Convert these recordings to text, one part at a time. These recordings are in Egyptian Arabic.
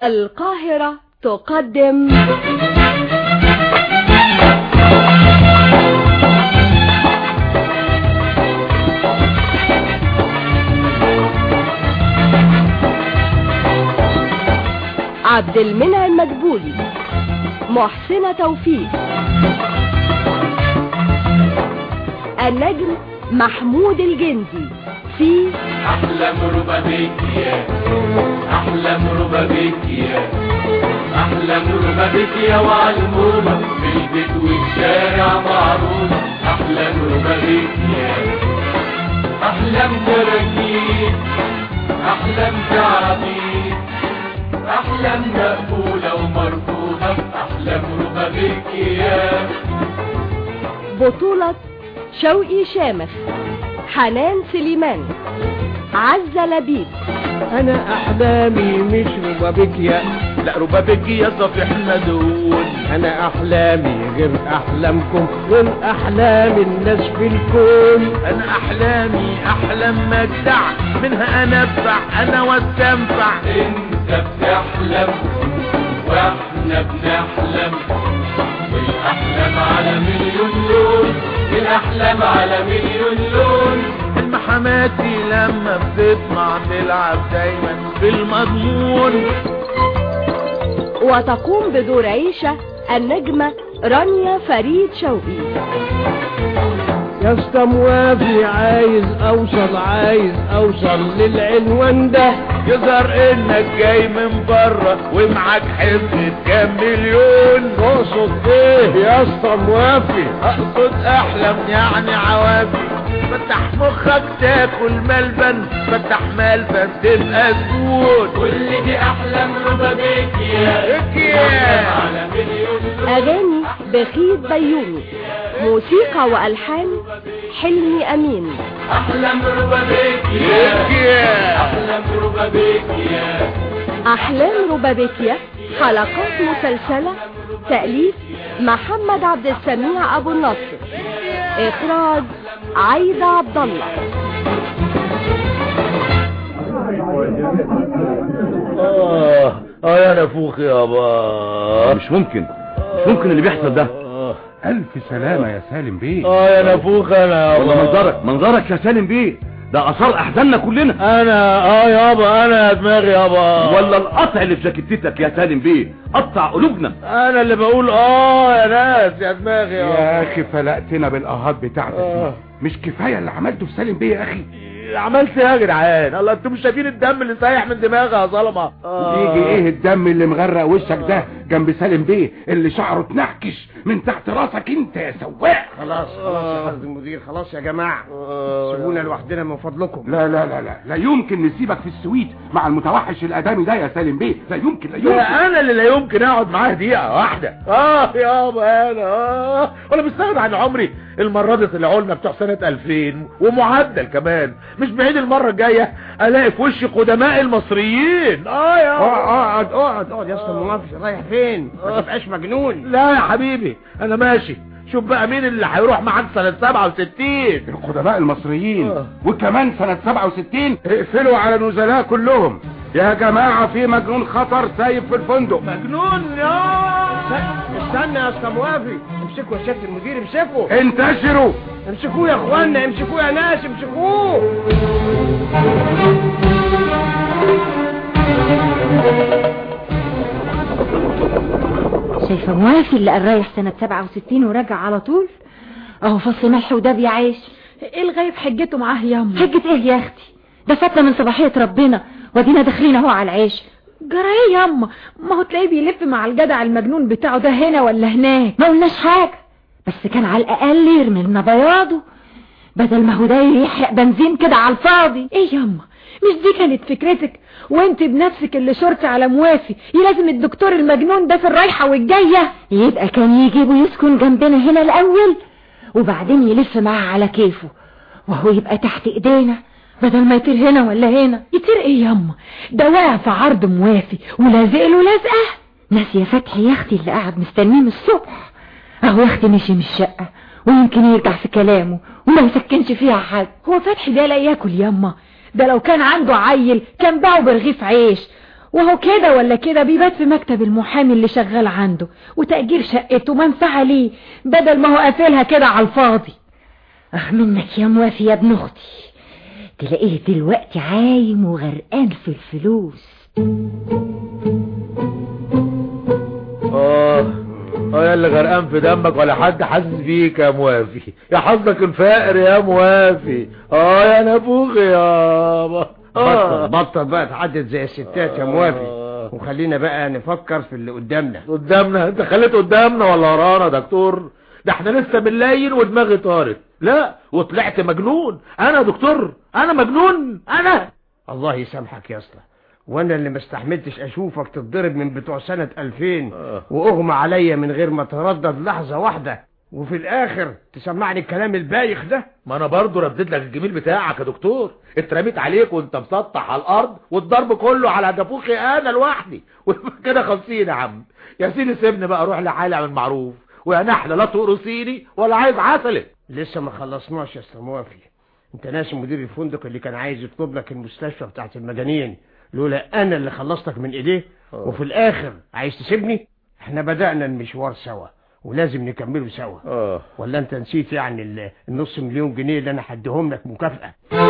القاهرة تقدم عبد المنعم مدبولي محسنة توفيق النجم محمود الجندي في أحلم ربا بيك يا أحلم ربا بيك يا أحلم ربا بيك يا وعلمومة في البيت والشارع معروفة أحلم ربا بيك يا أحلم كراكيب أحلم كعبيد أحلم مقبولة ومرفوضة أحلم ربا بيك يا بطولة شوقي شامخ حنان سليمان عزة لبيب انا احلامي مش ربابيكيا لا ربابيكيا صفيح مدون انا احلامي غير احلامكم غير احلام الناس في الكون انا احلامي احلام مجدع منها انفع انا واستنفع انت بتحلم واحنا بنحلم والاحلام على مليون لون الاحلام على مليون لون المحاماتي لما بتطمع تلعب دايما في المضمون وتقوم بدور عيشة النجمة رانيا فريد شوقي يا اسطى موافي عايز اوصل عايز اوصل للعنوان ده يظهر انك جاي من بره ومعاك حزب كام مليون تقصد ايه يا اسطى موافي اقصد احلم يعني عوافي فتح مخك تاكل ملبن فتح ملبن تبقى زبون كل دي احلام ربابيك يا إكيا. على مليون لون أغاني بخيت بيومي موسيقى وألحان حلمي أمين احلام ربابيك يا إكيا. احلام ربابيك يا أحلام ربابيكيا حلقات مسلسلة تأليف محمد عبد السميع أبو النصر إخراج عايدة عبد الله اه اه يا نفوخ يابا مش ممكن مش ممكن اللي بيحصل ده اه ألف سلامة يا سالم بيه اه يا نفوخ انا يابا والله منظرك منظرك يا سالم بيه ده اثار احزاننا كلنا انا اه يابا انا يا دماغي يابا ولا القطع اللي في جاكيتتك يا سالم بيه قطع قلوبنا انا اللي بقول اه يا ناس يا دماغي يا يابا أخي فلقتنا بالأهات بتاعتك آه. دي مش كفاية اللي عملته في سالم بيه يا أخي عملت ايه يا جدعان الله انتوا مش شايفين الدم اللي سايح من دماغي يا ظلمه يجي ايه الدم اللي مغرق وشك ده جنب سالم بيه اللي شعره اتنحكش من تحت راسك انت يا سواق خلاص خلاص يا حاج المدير خلاص يا جماعة سيبونا لوحدنا من فضلكم لا لا لا لا لا يمكن نسيبك في السويت مع المتوحش الادمي ده يا سالم بيه لا يمكن لا يمكن لا انا اللي لا يمكن اقعد معاه دقيقه واحده اه يابا انا اه وانا مستغني عن عمري المره دي طلعوا لنا بتوع سنه 2000 ومعدل كمان مش بعيد المره الجايه الاقي في وشي قدماء المصريين اه يا اقعد اقعد اقعد يا اسطى المنافس رايح فين ما تبقاش مجنون لا يا حبيبي انا ماشي شوف بقى مين اللي هيروح معاك سنه 67 القدماء المصريين آه. وكمان سنة 67 اقفلوا على نزلاء كلهم يا جماعة في مجنون خطر سايب في الفندق مجنون يا استنى يا اسطى موافي امسكوا يا سيادة المدير امسكوا انتشروا امسكوه يا اخوانا امسكوه يا ناس امسكوه شايفة موافي اللي قال رايح سنة 67 وراجع على طول اهو فصل ملح وداب يا عيش ايه الغايب حجته معاه ياما حجة ايه يا اختي ده فاتنا من صباحية ربنا ودينا داخلين اهو على العيش جرى ايه ياما ما هو تلاقيه بيلف مع الجدع المجنون بتاعه ده هنا ولا هناك ما قلناش حاجة بس كان على الاقل يرمي لنا بياضه بدل ما هو ده يحرق بنزين كده على الفاضي ايه ياما مش دي كانت فكرتك وانت بنفسك اللي شرطي على موافي يلازم الدكتور المجنون ده في الرايحة والجاية يبقى كان يجيب ويسكن جنبنا هنا الاول وبعدين يلف معاه على كيفه وهو يبقى تحت ايدينا بدل ما يطير هنا ولا هنا يطير ايه ياما ده واقع في عرض موافي ولازق له لازقه ناس يا فتحي يا اختي اللي قاعد مستنيه من الصبح اهو يا اختي مشي من الشقة ويمكن يرجع في كلامه وما يسكنش فيها حد هو فتحي ده لا ياكل ياما ده لو كان عنده عيل كان باعه برغيف عيش وهو كده ولا كده بيبات في مكتب المحامي اللي شغال عنده وتأجير شقته منفعة ليه بدل ما هو قافلها كده على الفاضي اه منك يا موافي يا ابن اختي تلاقيه دلوقتي عايم وغرقان في الفلوس اه اه يا اللي غرقان في دمك ولا حد حاسس بيك يا موافي يا حظك الفقر يا موافي اه يا نافوخي يابا بطل بطل بقى تعدد زي الستات يا موافي وخلينا بقى نفكر في اللي قدامنا قدامنا انت خليت قدامنا ولا ورانا يا دكتور ده احنا لسه بالليل ودماغي طارت لا وطلعت مجنون انا يا دكتور انا مجنون انا الله يسامحك يا اسطى وانا اللي ما استحملتش اشوفك تتضرب من بتوع سنة 2000 واغمى عليا من غير ما تردد لحظة واحدة وفي الاخر تسمعني الكلام البايخ ده ما انا برضو رديت لك الجميل بتاعك يا دكتور اترميت عليك وانت مسطح على الارض والضرب كله على دافوخي انا لوحدي كده خمسين يا عم يا سيدي سيبني بقى اروح لحالي اعمل معروف ويا نحلة لا تقرصيني ولا عايز عسلك لسه ما خلصناش يا اسطى موافي انت ناسي مدير الفندق اللي كان عايز يطلب لك المستشفى بتاعت المجانين لولا انا اللي خلصتك من ايديه وفي الاخر عايز تسيبني احنا بدأنا المشوار سوا ولازم نكمله سوا اه ولا انت نسيت يعني ال- النص مليون جنيه اللي انا هديهم لك مكافأة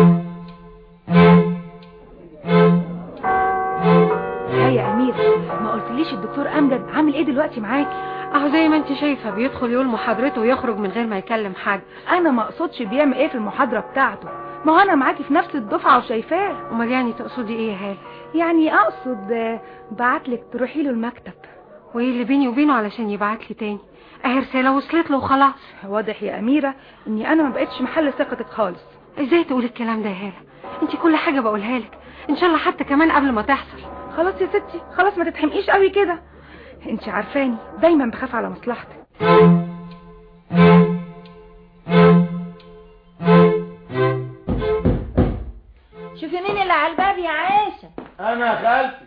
ها يا أمير ما قلتليش الدكتور أمجد عامل إيه دلوقتي معاكي اهو زي ما انت شايفه بيدخل يقول محاضرته ويخرج من غير ما يكلم حد انا ما اقصدش بيعمل ايه في المحاضرة بتاعته ما هو انا معاكي في نفس الدفعة وشايفاه امال يعني تقصدي ايه يا هاله يعني اقصد آه، بعتلك تروحي له المكتب وايه اللي بيني وبينه علشان يبعت لي تاني اهي رساله وصلت له وخلاص واضح يا اميرة اني انا ما بقتش محل ثقتك خالص ازاي تقولي الكلام ده يا هاله انت كل حاجه بقولها لك ان شاء الله حتى كمان قبل ما تحصل خلاص يا ستي خلاص ما تتحمقيش قوي كده انت عارفاني دايما بخاف على مصلحتك شوفي مين اللي على الباب يا عائشة انا يا خالتي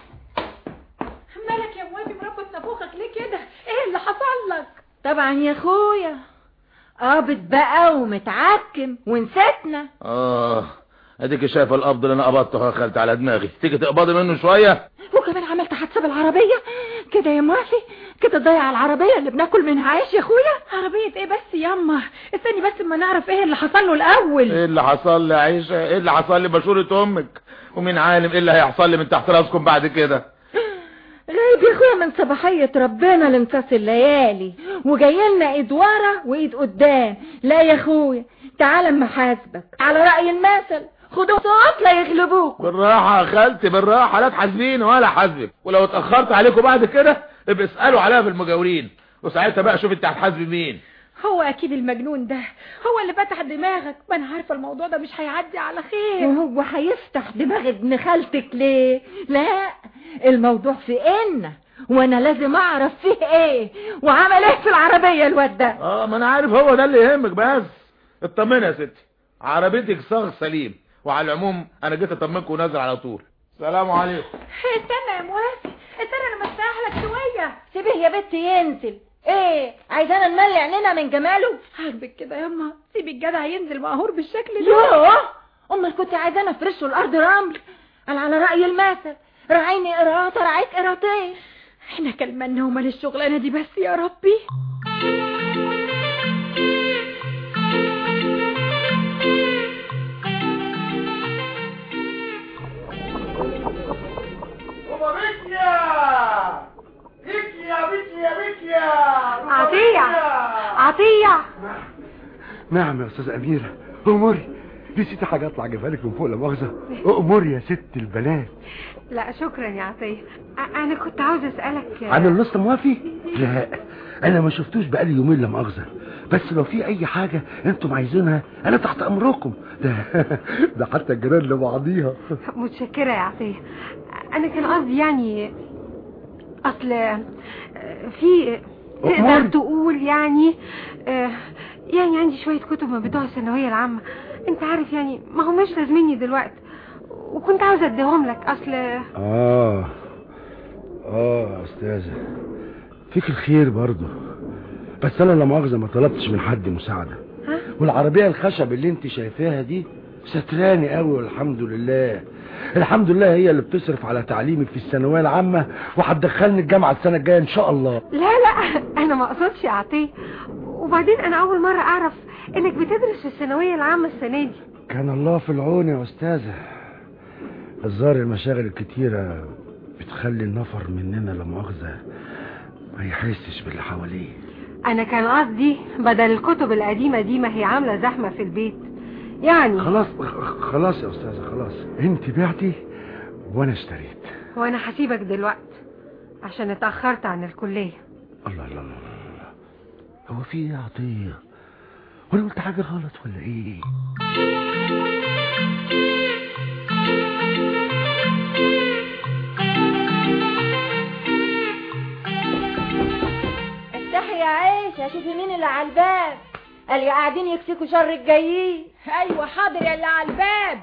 مالك يا موافي مربط نافوخك ليه كده ايه اللي حصل لك طبعا يا اخويا قابض بقى ومتعكم ونسيتنا اه اديك شايف القبض اللي انا قبضته يا خالتي على دماغي تيجي تقبضي منه شويه وكمان عملت حادثة بالعربية كده يا موافي كده تضيع العربية اللي بناكل منها عيش يا اخويا عربية ايه بس ياما استني بس اما نعرف ايه اللي حصل له الاول ايه اللي حصل لي يا عيشه ايه اللي حصل لي بشوره امك ومين عالم ايه اللي هيحصل لي من تحت راسكم بعد كده غايب يا اخويا من صباحية ربنا لامتص الليالي وجاي لنا ايد ورا وايد قدام لا يا اخويا تعال اما حاسبك على رأي المثل خدوا صوت لا يغلبوك بالراحه يا خالتي بالراحه لا تحاسبيني ولا حاسبك ولو اتاخرت عليكم بعد كده ابقى اسالوا عليها في المجاورين وساعتها بقى شوف انت هتحاسبي مين هو اكيد المجنون ده هو اللي فتح دماغك ما انا عارفه الموضوع ده مش هيعدي على خير وهو هيفتح دماغ ابن خالتك ليه لا الموضوع في ان وانا لازم اعرف فيه ايه وعمل ايه في العربية الواد ده اه ما انا عارف هو ده اللي يهمك بس اطمني يا ستي عربيتك صاغ سليم وعلى العموم انا جيت اطمنكم ونازل على طول سلام عليكم استنى يا موافي استنى انا مستريح لك شويه سيبيه يا بنت ينزل ايه عايزانا نملي عينينا من جماله عاجبك كده ياما سيبي الجدع ينزل مقهور بالشكل ده يوه امال كنت عايزانا افرشه الارض رمل قال على رأي المثل رعيني قراطة رعيك قراطين احنا كلمنا ومال الشغلانه دي بس يا ربي عطيه عطيه نعم يا استاذ اميرة اموري نسيت حاجة اطلع اجيبها لك من فوق لا مؤاخذة اموري يا ست البنات لا شكرا يا عطيه أ- انا كنت عاوز اسالك عن النص موافي لا انا ما شفتوش بقالي يومين لا مؤاخذة بس لو في اي حاجة انتم عايزينها انا تحت امركم ده ده حتى الجيران لبعضيها متشكره يا عطيه انا كان قصدي يعني اصل آه، في تقدر أمور. تقول يعني آه، يعني عندي شويه كتب من بتوع الثانويه العامه انت عارف يعني ما هماش لازميني دلوقتي وكنت عاوزه اديهم لك اصل اه اه يا استاذة فيك الخير برضو بس انا لا مؤاخذة ما طلبتش من حد مساعدة ها؟ والعربية الخشب اللي انت شايفاها دي ستراني قوي والحمد لله الحمد لله هي اللي بتصرف على تعليمك في الثانويه العامه وهتدخلني الجامعه السنه الجايه ان شاء الله لا لا انا ما اقصدش يا عطيه وبعدين انا اول مرة اعرف انك بتدرس في الثانوية العامة السنة دي كان الله في العون يا استاذه الظاهر المشاغل الكتيره بتخلي النفر مننا لا مؤاخذه ما يحسش باللي حواليه انا كان قصدي بدل الكتب القديمة دي ما هي عاملة زحمة في البيت يعني خلاص خلاص يا استاذه خلاص انت بعتي وانا اشتريت وانا هسيبك دلوقتي عشان اتأخرت عن الكلية الله الله الله الله هو في ايه يا عطيه وانا قلت حاجه غلط ولا ايه افتحي يا عيشة شوفي مين اللي على الباب قال يا قاعدين يكسكوا شر الجايين ايوه حاضر يا اللي على الباب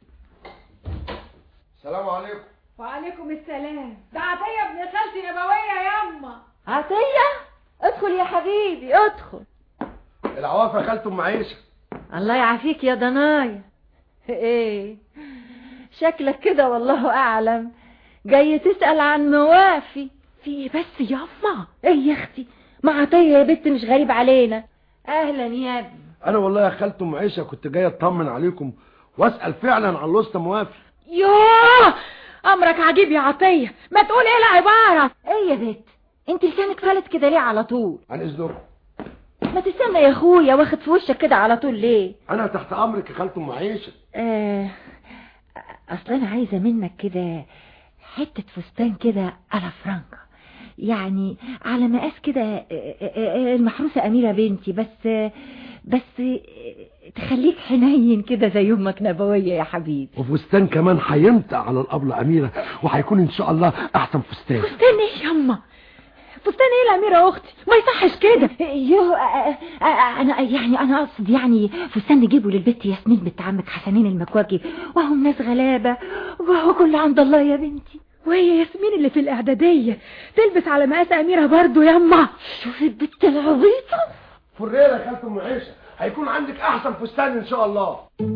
السلام عليكم وعليكم السلام ده عطيه ابن خالتي نبويه ياما عطية ادخل يا حبيبي ادخل العوافة خالته ام عيشه الله يعافيك يا ضنايا ايه شكلك كده والله اعلم جاي تسأل عن موافي في ايه بس ياما ايه يا اختي ما عطية يا بنت مش غريب علينا اهلا يا ابني انا والله يا خالته ام عيشه كنت جاي اطمن عليكم واسال فعلا عن الاسطى موافي يوه امرك عجيب يا عطيه ما تقول ايه العباره ايه يا بنت انت لسانك فلت كده ليه على طول عن اذنكم ما تستنى يا اخويا واخد في وشك كده على طول ليه انا تحت امرك يا خالته ام عيشه آه اصل انا عايزه منك كده حته فستان كده على فرنكا يعني على مقاس كده آه، آه، آه، المحروسه اميره بنتي بس آه، بس آه، تخليك حنين كده زي امك نبويه يا حبيبي وفستان كمان هيمتع على الابله اميره وهيكون ان شاء الله احسن فستان فستان ايه ياما فستان ايه الاميره اختي ما يصحش كده يو آه، آه، آه، انا يعني انا اقصد يعني فستان نجيبه للبت ياسمين بنت عمك حسنين المكواكي وهم ناس غلابه وهو كل عند الله يا بنتي وهي ياسمين اللي في الاعداديه تلبس على مقاس اميره برضو ياما شوفي البت العبيطه فريره يا خالته ام عيشه هيكون عندك احسن فستان ان شاء الله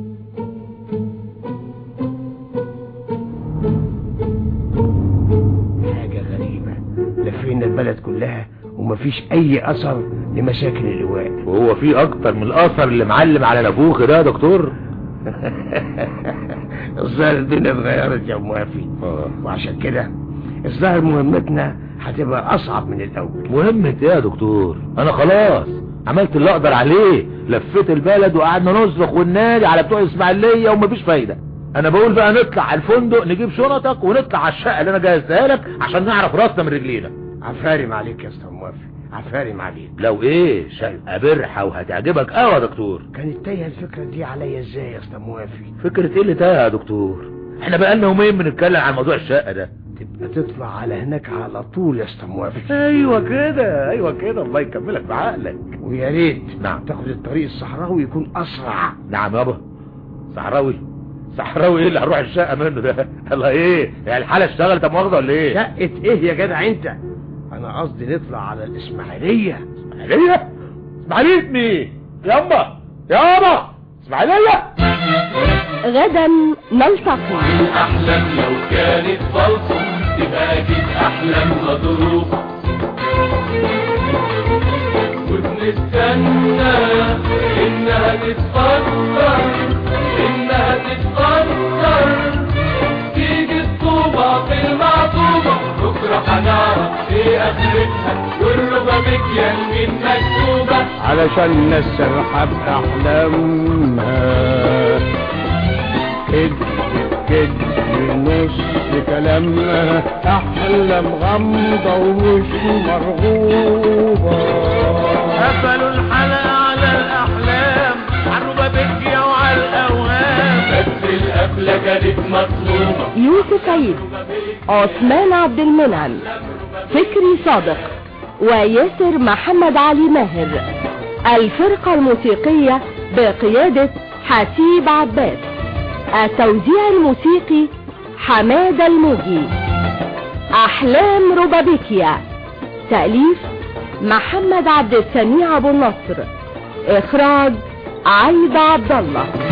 حاجة غريبة لفينا البلد كلها ومفيش اي اثر لمشاكل اللواء وهو في اكتر من الاثر اللي معلم على نافوخ ده يا دكتور الظاهر الدنيا اتغيرت يا موافي وعشان كده الظاهر مهمتنا هتبقى اصعب من الاول مهمة ايه يا دكتور انا خلاص عملت اللي اقدر عليه لفيت البلد وقعدنا نصرخ وننادي على بتوع اسماعيليه ومفيش فايده انا بقول بقى نطلع على الفندق نجيب شنطك ونطلع على الشقه اللي انا جهزتها لك عشان نعرف راسنا من رجلينا عفارم عليك يا استاذ موافي عفارم عليك لو ايه شقه برحه وهتعجبك قوي يا دكتور كانت تايه الفكرة دي عليا ازاي يا استاذ موافي فكره ايه اللي تايه يا دكتور احنا بقالنا يومين بنتكلم عن موضوع الشقه ده تبقى تطلع على هناك على طول يا استاذ موافي ايوه كده ايوه كده الله يكملك بعقلك ويا ريت نعم تاخد الطريق الصحراوي يكون اسرع نعم يابا صحراوي صحراوي ايه اللي هنروح الشقه منه ده الله ايه يعني الحاله اشتغلت يا مؤاخذه ولا ايه شقة ايه يا جدع انت انا قصدي نطلع على الاسماعيلية اسماعيليه اسماعيليه مين ياما ياما اسماعيليه غدا نلتقي أحلام لو كانت فالصم تبقى أكيد أحلام مضروبة وبنستنى إنها تتفكر إنها تتفكر تيجي الطوبة في المعطوبة بكرة هنعرف إيه آخرتها والربابيكيا مين مكتوبة علشان نسرح بأحلامها كد كد نص كلامها أحلام غامضة ومش مرغوبة قفلوا الحلقة على الأحلام عالربا بكيا وعلى الأوهام بس القفلة كانت مطلوبة يوسف عيد عثمان عبد المنعم فكري صادق وياسر محمد علي ماهر الفرقة الموسيقية بقيادة حسيب عباس التوزيع الموسيقي حماد الموجي أحلام روبابيكيا تأليف محمد عبد السميع أبو النصر إخراج عايدة عبد الله